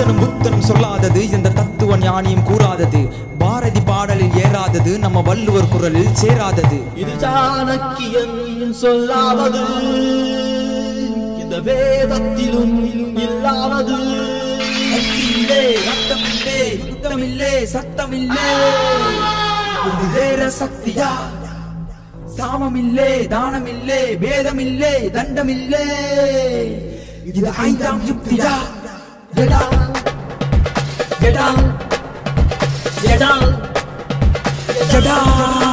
கம்பனும் புத்தனும் சொல்லாதது இந்த தத்துவ ஞானியும் கூறாதது பாரதி பாடலில் ஏறாதது நம்ம வள்ளுவர் குரலில் சேராதது இது சாணக்கியன் சொல்லாதது இந்த வேதத்திலும் இல்லாதது இல்லே ரத்தமில்லே யுத்தமில்லே சத்தமில்லே இது வேற சக்தியா சாமமில்லே தானமில்லே வேதமில்லே தண்டமில்லே இது ஐந்தாம் யுக்தியா எடா எடா எடா எடா